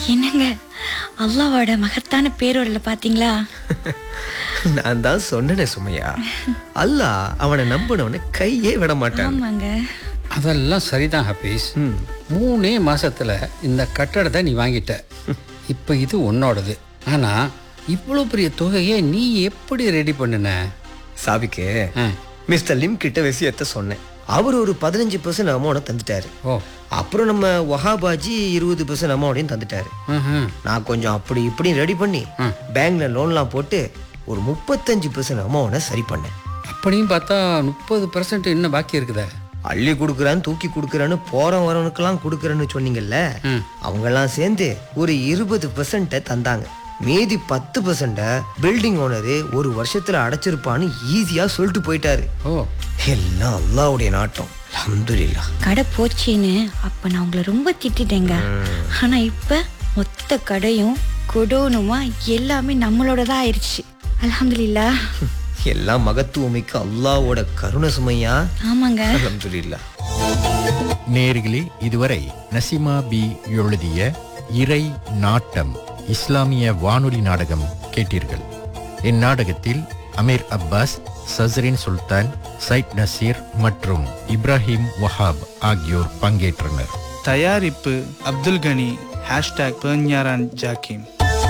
என்னங்க அல்லாவோட மகத்தான பேரோடல பாத்தீங்களா நான் தான் சொன்னேனே சுமையா அல்லாஹ் அவனை நம்பினவனை கையே விட மாட்டான் ஆமாங்க அதெல்லாம் சரிதான் ஹபீஸ் மூணே மாசத்துல இந்த கட்டடத்தை நீ வாங்கிட்ட இப்போ இது உன்னோடது ஆனா இவ்வளோ பெரிய தொகையை நீ எப்படி ரெடி பண்ணுன சாபிக்கு ஆ. மிஸ்டர் லிம் கிட்ட விஷயத்த சொன்னேன் அவர் ஒரு பதினஞ்சு பர்சன்ட் அமௌண்ட் தந்துட்டாரு ஓ அப்புறம் நம்ம வஹாபாஜி இருபது பர்சன்ட் அமௌண்டையும் தந்துட்டாரு ம்ஹும். நான் கொஞ்சம் அப்படி இப்படி ரெடி பண்ணி பேங்க்ல லோன்லாம் போட்டு ஒரு முப்பத்தஞ்சு பர்சன்ட் அமௌண்ட்டை சரி பண்ணேன் அப்படியும் பார்த்தா முப்பது பர்சன்ட் இன்னும் பாக்கி இருக்குதே அள்ளி கொடுக்குறான்னு தூக்கி கொடுக்குறான்னு போறவன் வரவனுக்கெல்லாம் கொடுக்குறேன்னு சொன்னீங்கல்ல அவங்கெல்லாம் சேர்ந்து ஒரு இருபது பெர்சன்ட்டை தந்தாங்க மீதி பத்து பெர்சன்ட்டை பில்டிங் ஓனரு ஒரு வருஷத்துல அடைச்சிருப்பான்னு ஈஸியா சொல்லிட்டு போயிட்டாரு ஓ எல்லாம் அல்லாவுடைய நாட்டம் அல்ஹம்துலில்லாஹ் கடை போச்சுன்னு அப்ப நான் உங்களை ரொம்ப திட்டிட்டேங்க ஆனா இப்ப மொத்த கடையும் கொடோனுமா எல்லாமே நம்மளோட தான் ஆயிடுச்சு அல்ஹம்துலில்லாஹ் எல்லாம் மகத்துவமிக்க அல்லாவோட கருணை சுமையா ஆமாங்க அல்ஹம்துலில்லாஹ் நேர்களே இதுவரை நசிமா பி எழுதிய இறை நாட்டம் இஸ்லாமிய வானொலி நாடகம் கேட்டீர்கள் இந்நாடகத்தில் அமீர் அப்பாஸ் சஸ்ரின் சுல்தான் சைட் நசீர் மற்றும் இப்ராஹிம் வஹாப் ஆகியோர் பங்கேற்றனர் தயாரிப்பு அப்துல் கனி ஹேஷ்டாக் பெர்ஞாரான் ஜாக்கிம்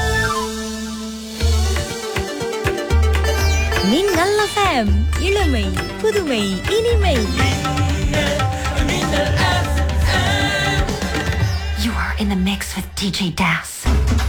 மின்னல் எஃப்எம் இளமை புதுமை இனிமை You are in the mix with DJ Das.